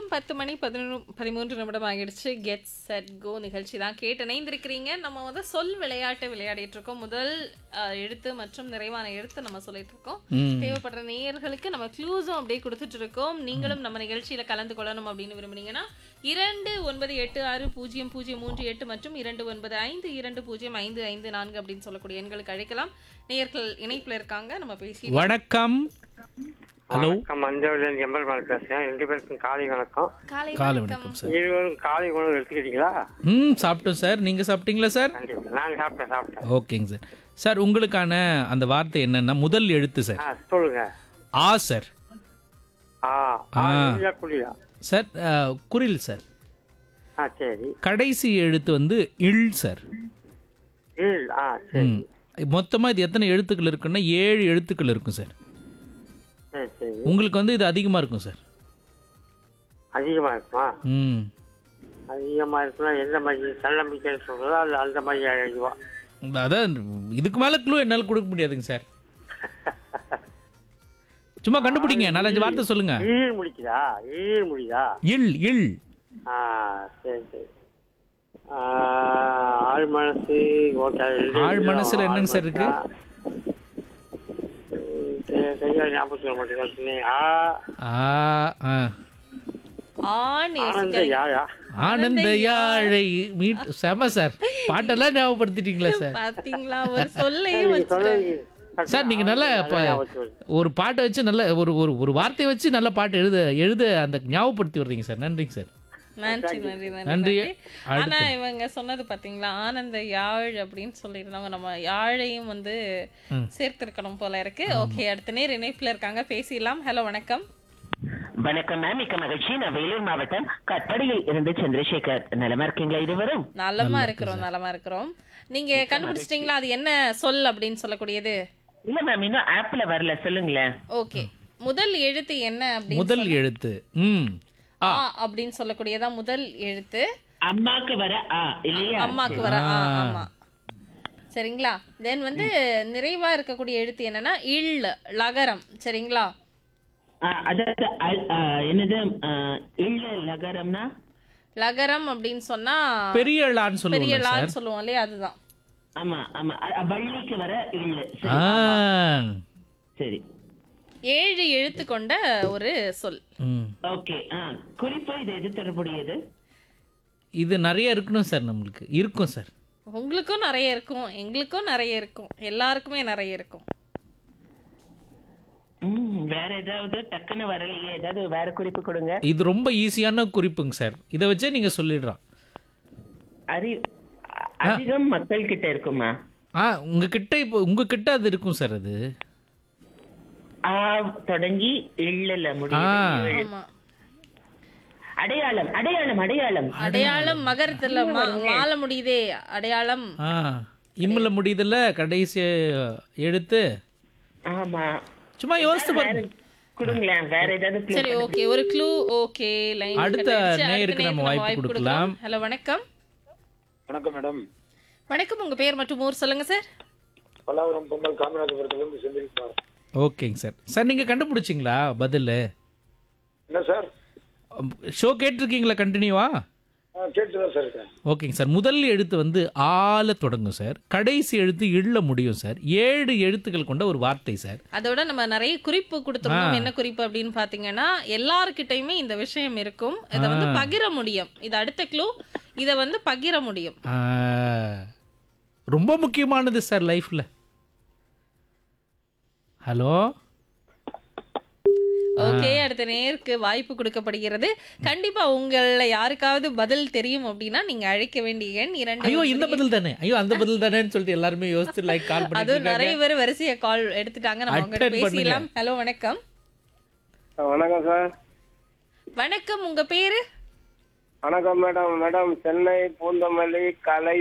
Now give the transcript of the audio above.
பத்து மணி பதினொன்று பதிமூன்று நிமிடம் ஆகிடுச்சு கெட் செட் கோ நிகழ்ச்சி தான் கேட்டு இணைந்திருக்கிறீங்க நம்ம வந்து சொல் விளையாட்டு விளையாடிட்டு இருக்கோம் முதல் அஹ், எழுத்து மற்றும் நிறைவான எழுத்து நம்ம சொல்லிட்டு இருக்கோம் ம். தேவைப்படுற நேயர்களுக்கு நம்ம க்ளூஸும் அப்படியே கொடுத்துட்டு இருக்கோம் நீங்களும் நம்ம நிகழ்ச்சியில கலந்து கொள்ளணும் அப்படின்னு விரும்புனீங்கன்னா இரண்டு ஒன்பது எட்டு ஆறு பூஜ்ஜியம் பூஜ்ஜியம் மூன்று எட்டு மற்றும் இரண்டு ஒன்பது ஐந்து இரண்டு பூஜ்ஜியம் ஐந்து ஐந்து நான்கு அப்படின்னு சொல்லக்கூடிய எண்களுக்கு அழைக்கலாம் நேயர்கள் இணைப்புல இருக்காங்க நம்ம பேசி வணக்கம் ஹலோ வணக்கம் மஞ்சள் எம்பெருமாள் பேசுறேன் ரெண்டு பேருக்கும் காலை வணக்கம் காலை காலை வணக்கம் வணக்கம் சார் இருவரும் காலை உணவு எடுத்துக்கிட்டீங்களா ம் சாப்பிட்டோம் சார் நீங்கள் சாப்பிட்டீங்களா சார் கண்டிப்பா நான் சாப்பிட்டேன் சாப்பிட்டேன் ஓகேங்க சார் சார் உங்களுக்கான அந்த வார்த்தை என்னன்னா முதல் எழுத்து சார் ஆ சொல்லுங்க ஆ சார் ஆ ஆ இல்லையா குழியா சார் அஹ், குரில் சார் ஆ சரி கடைசி எழுத்து வந்து இல் சார் ஈழ் ஆ சரி ம் மொத்தமாக இது எத்தனை எழுத்துக்கள் இருக்குன்னா ஏழு எழுத்துக்கள் இருக்கும் சார் சரி சரி உங்களுக்கு வந்து இது அதிகமாக இருக்கும் சார் அதிகமா இருக்குமா ம் அதிகமா இருக்குன்னா எந்த மாதிரி தன்னம்பிக்கைன்னு சொல்றதா அல்ல அந்த மாதிரி எழுதுவா அதான் இதுக்கு மேலே க்ளூ என்னால் கொடுக்க முடியாதுங்க சார் சும்மா கண்டுபிடிங்க நாலஞ்சு வார்த்தை சொல்லுங்க ஈழ் முடிக்குதா ஈழ் முடியுதா இல் இல் ஆ சரி சரி ஆ, ஆழ் மனசு ஓகே ஆழ் மனசுல என்னங்க சார் இருக்கு? கையால் ஞாபகம் சொல்ல மாட்டேங்கிறேன் ஆ ஆ ஆ ஆண் ஆனந்த யாரா ஆனந்த யாழை மீட் செம சார் பாட்டெல்லாம் ஞாபகப்படுத்திட்டீங்களா சார் பாத்தீங்களா ஒரு சொல்லையே நீங்க வச்சு சொன்னது சார் நீங்க நல்ல ப- ஞாபகத்துக்கு வருது. ஒரு பாட்டை வச்சு நல்ல ஒரு ஒரு ஒரு வார்த்தையை வச்சு நல்ல பாட்டு எழுத எழுத அந்த ஞாபகப்படுத்தி வர்றீங்க சார் நன்றிங்க சார் நன்றி நன்றி நன்றி. நன்றி ஆனா அடுத்து. இவங்க சொன்னது பாத்தீங்களா ஆனந்த யாழ் அப்படின்னு சொல்லியிருந்தாங்க நம்ம யாழையும் வந்து ம். சேர்த்திருக்கணும் போல இருக்கு ஓகே அடுத்த நேர் இணைப்புல இருக்காங்க பேசிடலாம் ஹலோ வணக்கம் வணக்கம் மேம் மிக்க மகிழ்ச்சி நான் வேலூர் மாவட்டம் கட்படியில் இருந்து சந்திரசேகர் நலமா இருக்கீங்களா இருவரும் நலமா இருக்கிறோம் நலமா இருக்கிறோம் நீங்க கண்டுபிடிச்சிட்டீங்களா அது என்ன சொல் அப்படின்னு சொல்லக்கூடியது இல்ல மேம் இன்னும் ஆப்ல வரல சொல்லுங்களேன் ஓகே முதல் எழுத்து என்ன அப்படின்னு முதல் எழுத்து ம் ஆ அப்படின்னு சொல்லக்கூடியதா முதல் எழுத்து அம்மாக்கு வர ஆ இல்லையா அம்மாக்கு வர ஆ ஆமா சரிங்களா தென் வந்து நிறைவா இருக்கக்கூடிய எழுத்து என்னன்னா இல் லகரம் சரிங்களா ஆ, அதாவது அ- ஆ, என்னது ஆ, இல்ல லகரம்னா லகரம் அப்படின்னு சொன்னா பெரிய லான்னு பெரிய சொல்லுவாங்க சார் லான்னு சொல்லுவோம் இல்லையா அதுதான் ஆமா ஆமா அ- அ, வள்ளிக்கு வர இல்ல சரி, ஆ சரி ஏழு எழுத்து கொண்ட ஒரு சொல் ம் ஓகே ஆ குறிப்பா இது எது தொடர்புடையது இது நிறைய இருக்கணும் சார் நம்மளுக்கு இருக்கும் சார் உங்களுக்கும் நிறைய இருக்கும் எங்களுக்கும் நிறைய இருக்கும் எல்லாருக்குமே நிறைய இருக்கும் ம் வேற ஏதாவது டக்குன்னு வரலையே ஏதாவது வேற குறிப்பு கொடுங்க இது ரொம்ப ஈஸியான குறிப்புங்க சார் இதை வச்சே நீங்க சொல்லிடலாம் அறி அ- அதிகம் மக்கள் கிட்ட இருக்குமா ஆ உங்ககிட்ட இப்போ உங்ககிட்ட அது இருக்கும் சார் அது ஆ தொடங்கி இல்ல ஆ. முடியும் ஆமா அடையாளம் அடையாளம் அடையாளம் அடையாளம் மகரத்துல மா- மால முடியுதே அடையாளம் ஆ இம்மில் முடியுதுல்ல கடைசி எழுத்து ஆமா சும்மா யோசித்து பாருங்க கொடுங்களேன் வேற ஏதாவது clue சரி ஓகே ஒரு க்ளூ ஓகே லைன் அடுத்த நேயருக்கு நம்ம வாய்ப்பு கொடுக்கலாம். ஹலோ வணக்கம் வணக்கம் மேடம் வணக்கம் உங்க பேர் மற்றும் ஊர் சொல்லுங்க சார் பல்லாவரம் பொங்கல் காமராஜபுரத்துலேருந்து செந்தில்குமார் ஓகேங்க சார் சார் நீங்கள் கண்டுபிடிச்சிங்களா பதில் என்ன சார் ஷோ கேட்டிருக்கீங்களா கண்டினியூவா ஆ கேட்டுதான் சார் இருக்கேன் ஓகேங்க சார் முதல் எழுத்து வந்து ஆல தொடங்கும் சார் கடைசி எழுத்து இள்ள முடியும் சார் ஏழு எழுத்துக்கள் கொண்ட ஒரு வார்த்தை சார் அதோட நம்ம நிறைய குறிப்பு கொடுத்துருந்தோம் என்ன குறிப்பு அப்படின்னு பாத்தீங்கன்னா எல்லார்கிட்டயுமே இந்த விஷயம் இருக்கும் இதை வந்து பகிர முடியும் இது அடுத்த க்ளூ இதை வந்து பகிர முடியும் ஆ, ரொம்ப முக்கியமானது சார் லைஃப்பில் ஹலோ ஓகே அடுத்த நேருக்கு வாய்ப்பு கொடுக்கப்படுகிறது கண்டிப்பா உங்கள யாருக்காவது பதில் தெரியும் அப்படின்னா நீங்க அழைக்க வேண்டிய எண் இரண்டு ஐயோ இந்த பதில் தானே ஐயோ அந்த பதில் தானேன்னு சொல்லிட்டு எல்லாருமே யோசிச்சு லைக் கால் அதுவும் பண்ணி நிறைய பேர் வரிசைய கால் எடுத்துட்டாங்க நம்ம உங்ககிட்ட Attend பண்ணுங்க. பேசிடலாம் ஹலோ வணக்கம் வணக்கம் சார் வணக்கம் உங்க பேரு வணக்கம் மேடம் மேடம் சென்னை பூந்தமல்லி கலை